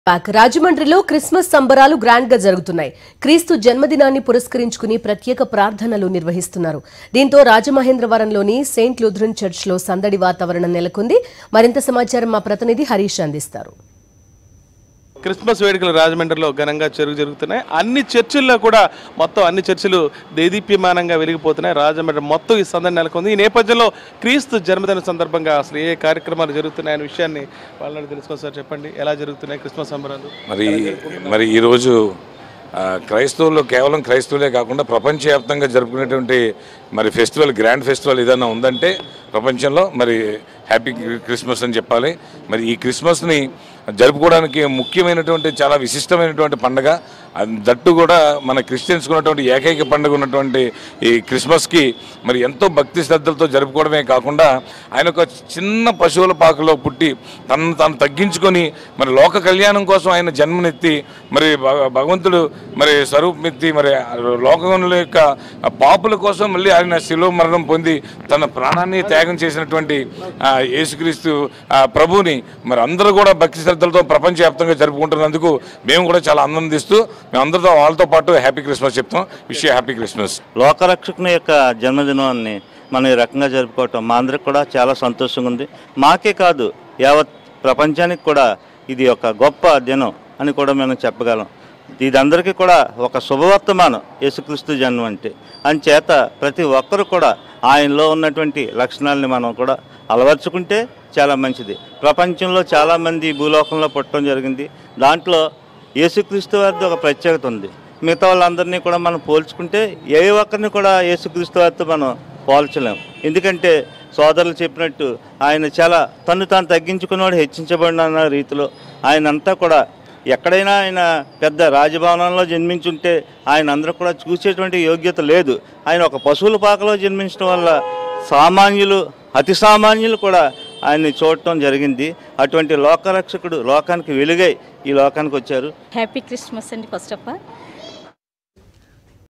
పాక్ రాజమండ్రిలో క్రిస్మస్ సంబరాలు గ్రాండ్ గా జరుగుతున్నాయి క్రీస్తు జన్మదినాన్ని పురస్కరించుకుని ప్రత్యేక ప్రార్థనలు నిర్వహిస్తున్నారు దీంతో రాజమహేంద్రవరంలోని సెయింట్ లూథరన్ చర్చ్ లో సందడి వాతావరణం నెలకొంది మరింత సమాచారం మా ప్రతినిధి హరీష్ అందిస్తారు క్రిస్మస్ వేడుకలు రాజమండ్రిలో ఘనంగా జరుగు జరుగుతున్నాయి అన్ని చర్చిల్లో కూడా మొత్తం అన్ని చర్చిలు దేదీప్యమానంగా వెలిగిపోతున్నాయి రాజమండ్రి మొత్తం ఈ సందడి నెలకొంది ఈ నేపథ్యంలో క్రీస్తు జన్మదిన సందర్భంగా అసలు ఏ కార్యక్రమాలు జరుగుతున్నాయనే విషయాన్ని వాళ్ళని తెలుసుకోండి సార్ చెప్పండి ఎలా జరుగుతున్నాయి క్రిస్మస్ సంబరాలు మరి మరి ఈరోజు ఆ, క్రైస్తవులు కేవలం క్రైస్తవులే కాకుండా ప్రపంచవ్యాప్తంగా జరుపుకునేటువంటి మరి ఫెస్టివల్ గ్రాండ్ ఫెస్టివల్ ఏదైనా ఉందంటే ప్రపంచంలో మరి హ్యాపీ క్రిస్మస్ అని చెప్పాలి మరి ఈ క్రిస్మస్ని జరుపుకోవడానికి ముఖ్యమైనటువంటి చాలా విశిష్టమైనటువంటి పండగ అది దట్టు కూడా మన క్రిస్టియన్స్ ఉన్నటువంటి ఏకైక పండుగ ఉన్నటువంటి ఈ క్రిస్మస్కి మరి ఎంతో భక్తి శ్రద్ధలతో జరుపుకోవడమే కాకుండా ఆయన ఒక చిన్న పశువుల పాకలో పుట్టి తనను తాను తగ్గించుకొని మరి లోక కళ్యాణం కోసం ఆయన జన్మనెత్తి మరి భగ- భగవంతుడు మరి స్వరూపమెత్తి మరి లోకంలో యొక్క పాపుల కోసం మళ్ళీ ఆయన శిలో మరణం పొంది తన ప్రాణాన్ని త్యాగం చేసినటువంటి ఆ, యేసుక్రీస్తు ఆ, ప్రభువుని మరి అందరూ కూడా భక్తి శ్రద్ధలతో ప్రపంచవ్యాప్తంగా జరుపుకుంటున్నందుకు మేము కూడా చాలా ఆనందిస్తూ మేము అందరితో వాళ్ళతో పాటు హ్యాపీ క్రిస్మస్ చెప్తాం విష్ హ్యాపీ క్రిస్మస్ లోకరక్షకుని యొక్క జన్మదినాన్ని మనం ఈ రకంగా జరుపుకోవటం మా అందరికి కూడా చాలా సంతోషంగా ఉంది మాకే కాదు యావత్ ప్రపంచానికి కూడా ఇది ఒక గొప్ప దినం అని కూడా మనం చెప్పగలం ఇది అందరికీ కూడా ఒక శుభవర్తమానం యేసుక్రీస్తు జన్మం అంటే చేత ప్రతి ఒక్కరు కూడా ఆయనలో ఉన్నటువంటి లక్షణాలని మనం కూడా అలవర్చుకుంటే చాలా మంచిది ప్రపంచంలో చాలామంది ఈ భూలోకంలో పుట్టడం జరిగింది దాంట్లో యేసుక్రీస్తు వారిది ఒక ప్రత్యేకత ఉంది మిగతా వాళ్ళందరినీ కూడా మనం పోల్చుకుంటే ఏ ఒక్కరిని కూడా యేసుక్రీస్తు వారితో మనం పోల్చలేం ఎందుకంటే సోదరులు చెప్పినట్టు ఆయన చాలా తను తాను తగ్గించుకున్నవాడు హెచ్చించబడిన అన్న రీతిలో ఆయన అంతా కూడా ఎక్కడైనా ఆయన పెద్ద రాజభవనంలో జన్మించుంటే ఆయన అందరూ కూడా చూసేటువంటి యోగ్యత లేదు ఆయన ఒక పశువుల పాకలో జన్మించడం వల్ల సామాన్యులు అతి సామాన్యులు కూడా ఆయన్ని చూడటం జరిగింది అటువంటి లోకరక్షకుడు లోకానికి వెలుగై ఈ లోకానికి వచ్చారు హ్యాపీ క్రిస్మస్ అండి ఫస్ట్ ఆఫ్ ఆల్